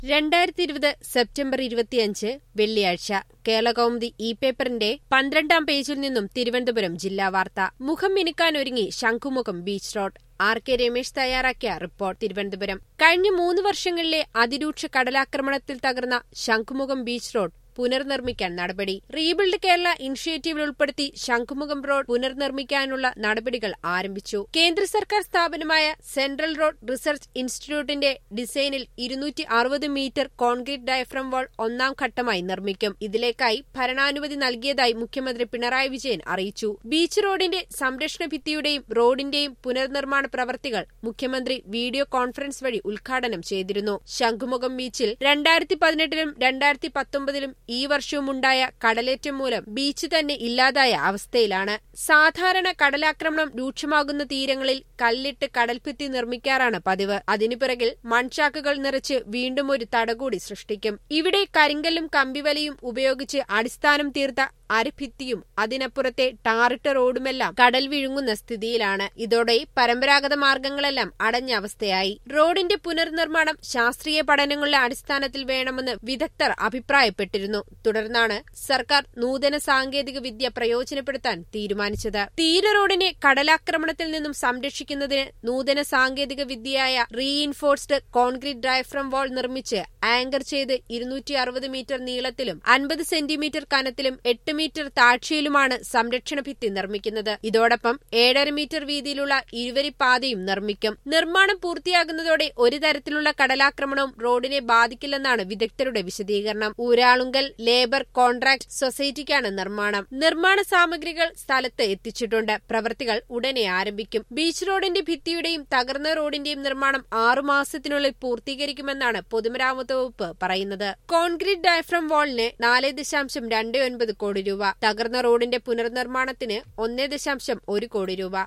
രണ്ടായിരത്തി ഇരുപത് സെപ്റ്റംബർ ഇരുപത്തിയഞ്ച് വെള്ളിയാഴ്ച കേരളകൗമുദി ഇ പേപ്പറിന്റെ പന്ത്രണ്ടാം പേജിൽ നിന്നും തിരുവനന്തപുരം ജില്ലാ വാർത്ത മുഖം മിനുക്കാനൊരുങ്ങി Shankhumukham beach road R K Ramesh തയ്യാറാക്കിയ റിപ്പോർട്ട് തിരുവനന്തപുരം കഴിഞ്ഞ മൂന്ന് വർഷങ്ങളിലെ അതിരൂക്ഷ കടലാക്രമണത്തിൽ തകർന്ന ശംഖുമുഖം ബീച്ച് റോഡ് പുനർനിർമ്മിക്കാൻ നടപടി റീബിൽഡ് കേരള ഇനിഷ്യേറ്റീവിൽ ഉൾപ്പെടുത്തി ശംഖുമുഖം റോഡ് പുനർനിർമ്മിക്കാനുള്ള നടപടികൾ ആരംഭിച്ചു കേന്ദ്ര സർക്കാർ സ്ഥാപനമായ സെൻട്രൽ റോഡ് റിസർച്ച് ഇൻസ്റ്റിറ്റ്യൂട്ടിന്റെ ഡിസൈനിൽ ഇരുന്നൂറ്റി അറുപത് മീറ്റർ കോൺക്രീറ്റ് ഡയഫ്രം വാൾ ഒന്നാം ഘട്ടമായി നിർമ്മിക്കും ഇതിലേക്കായി ഭരണാനുമതി നൽകിയതായി മുഖ്യമന്ത്രി പിണറായി വിജയൻ അറിയിച്ചു ബീച്ച് റോഡിന്റെ സംരക്ഷണ ഭിത്തിയുടെയും റോഡിന്റെയും പുനർനിർമ്മാണ പ്രവർത്തികൾ മുഖ്യമന്ത്രി വീഡിയോ കോൺഫറൻസ് വഴി ഉദ്ഘാടനം ചെയ്തിരുന്നു ശംഖുമുഖം ബീച്ചിൽ രണ്ടായിരത്തി പതിനെട്ടിലും രണ്ടായിരത്തി പത്തൊമ്പതിലും ഈ വർഷവുമുണ്ടായ കടലേറ്റം മൂലം ബീച്ച് തന്നെ ഇല്ലാതായ അവസ്ഥയിലാണ് സാധാരണ കടലാക്രമണം രൂക്ഷമാകുന്ന തീരങ്ങളിൽ കല്ലിട്ട് കടൽഭിത്തി നിർമ്മിക്കാറാണ് പതിവ് അതിനു പിറകിൽ മൺചാക്കുകൾ നിറച്ച് വീണ്ടും ഒരു തടകൂടി സൃഷ്ടിക്കും ഇവിടെ കരിങ്കല്ലും കമ്പിവലയും ഉപയോഗിച്ച് അടിസ്ഥാനം തീർത്ത അരഭിത്തിയും അതിനപ്പുറത്തെ ടാറിട്ട റോഡുമെല്ലാം കടൽ വിഴുങ്ങുന്ന സ്ഥിതിയിലാണ് ഇതോടെ പരമ്പരാഗത മാർഗങ്ങളെല്ലാം അടഞ്ഞ അവസ്ഥയായി റോഡിന്റെ പുനർനിർമ്മാണം ശാസ്ത്രീയ പഠനങ്ങളുടെ അടിസ്ഥാനത്തിൽ വേണമെന്ന് വിദഗ്ധർ അഭിപ്രായപ്പെട്ടിരുന്നു തുടർന്നാണ് സർക്കാർ നൂതന സാങ്കേതിക വിദ്യ പ്രയോജനപ്പെടുത്താൻ തീരുമാനിച്ചത് തീര റോഡിനെ കടലാക്രമണത്തിൽ നിന്നും സംരക്ഷിക്കുന്നതിന് നൂതന സാങ്കേതിക വിദ്യയായ റീഇൻഫോഴ്സ്ഡ് കോൺക്രീറ്റ് ഡയഫ്രം വാൾ നിർമ്മിച്ച് ആങ്കർ ചെയ്ത് ഇരുന്നൂറ്റി അറുപത് മീറ്റർ നീളത്തിലും അൻപത് സെന്റിമീറ്റർ കനത്തിലും എട്ട് മീറ്റർ താഴ്ചയിലുമാണ് സംരക്ഷണ ഭിത്തി നിർമ്മിക്കുന്നത് ഇതോടൊപ്പം ഏഴര മീറ്റർ വീതിയിലുള്ള ഇരുവരിപ്പാതയും നിർമ്മിക്കും നിർമ്മാണം പൂർത്തിയാകുന്നതോടെ ഒരു തരത്തിലുള്ള കടലാക്രമണവും റോഡിനെ ബാധിക്കില്ലെന്നാണ് വിദഗ്ധരുടെ വിശദീകരണം ഊരാളുങ്കൽ ലേബർ കോൺട്രാക്ട് സൊസൈറ്റിക്കാണ് നിർമ്മാണം നിർമ്മാണ സാമഗ്രികൾ സ്ഥലത്ത് എത്തിച്ചിട്ടുണ്ട് പ്രവൃത്തികൾ ഉടനെ ആരംഭിക്കും ബീച്ച് റോഡിന്റെ ഭിത്തിയുടെയും തകർന്ന റോഡിന്റെയും നിർമ്മാണം ആറുമാസത്തിനുള്ളിൽ പൂർത്തീകരിക്കുമെന്നാണ് പൊതുമരാമത്ത് വകുപ്പ് പറയുന്നത് കോൺക്രീറ്റ് ഡയഫ്രം വാളിന് നാല് ദശാംശം രണ്ട് ഒൻപത് കോടി രൂപ തകർന്ന റോഡിന്റെ പുനർനിർമ്മാണത്തിന് ഒന്നേ ദശാംശം ഒരു കോടി രൂപ